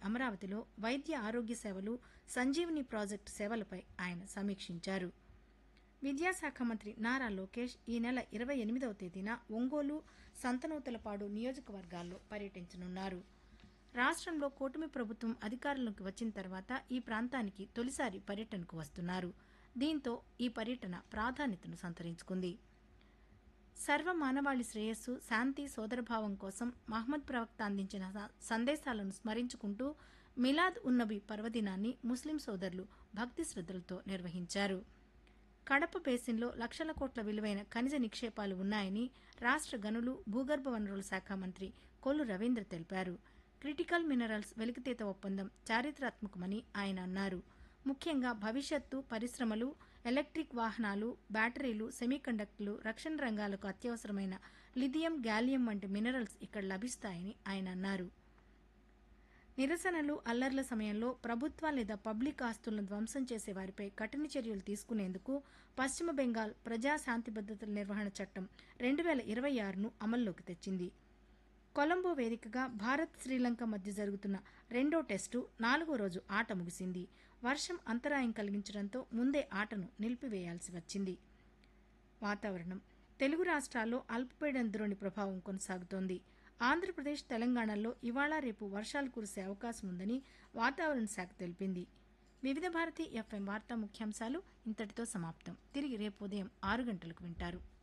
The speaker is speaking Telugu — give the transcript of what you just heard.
అమరావతిలో వైద్య ఆరోగ్య సేవలు సంజీవని ప్రాజెక్టు సేవలపై ఆయన సమీక్షించారు విద్యాశాఖ మంత్రి నారా లోకేష్ ఈ నెల ఇరవై ఎనిమిదవ తేదీన ఒంగోలు సంతనూతలపాడు నియోజకవర్గాల్లో పర్యటించనున్నారు రాష్ట్రంలో కూటమి ప్రభుత్వం అధికారంలోకి వచ్చిన తర్వాత ఈ ప్రాంతానికి తొలిసారి పర్యటనకు వస్తున్నారు దీంతో ఈ పర్యటన ప్రాధాన్యతను సంతరించుకుంది సర్వ మానవాళి శ్రేయస్సు శాంతి సోదరభావం కోసం మహమ్మద్ ప్రవక్త అందించిన స- సందేశాలను స్మరించుకుంటూ మిలాద్ ఉన్నబి పర్వదినాన్ని ముస్లిం సోదరులు భక్తి శ్రద్ధలతో నిర్వహించారు కడప బేసిన్లో లక్షల కోట్ల విలువైన ఖనిజ నిక్షేపాలు ఉన్నాయని రాష్ట్ర గనులు భూగర్భ వనరుల శాఖ మంత్రి కొల్లు రవీంద్ర తెలిపారు క్రిటికల్ మినరల్స్ వెలికితీత ఒప్పందం చారిత్రాత్మకమని ఆయన అన్నారు ముఖ్యంగా భవిష్యత్తు పరిశ్రమలు ఎలక్ట్రిక్ వాహనాలు బ్యాటరీలు సెమీకండక్టర్లు రక్షణ రంగాలకు అత్యవసరమైన లిథియం గ్యాలియం వంటి మినరల్స్ ఇక్కడ లభిస్తాయని ఆయన అన్నారు నిరసనలు అల్లర్ల సమయంలో ప్రభుత్వ లేదా పబ్లిక్ ఆస్తులను ధ్వంసం చేసే వారిపై కఠిన చర్యలు తీసుకునేందుకు పశ్చిమ బెంగాల్ ప్రజా శాంతి భద్రతల నిర్వహణ చట్టం రెండు వేల ఇరవై ఆరును అమల్లోకి తెచ్చింది కొలంబో వేదికగా భారత్ శ్రీలంక మధ్య జరుగుతున్న రెండో టెస్టు నాలుగో రోజు ఆట ముగిసింది వర్షం అంతరాయం కలిగించడంతో ముందే ఆటను నిలిపివేయాల్సి వచ్చింది వాతావరణం తెలుగు రాష్ట్రాల్లో అల్పపీడన ద్రోణి ప్రభావం కొనసాగుతోంది ఆంధ్రప్రదేశ్ తెలంగాణలో ఇవాళ రేపు వర్షాలు కురిసే అవకాశం ఉందని వాతావరణ శాఖ తెలిపింది వివిధ భారతి ఎఫ్ఎం వార్తా ముఖ్యాంశాలు ఇంతటితో సమాప్తం తిరిగి రేపు ఉదయం ఆరు గంటలకు వింటారు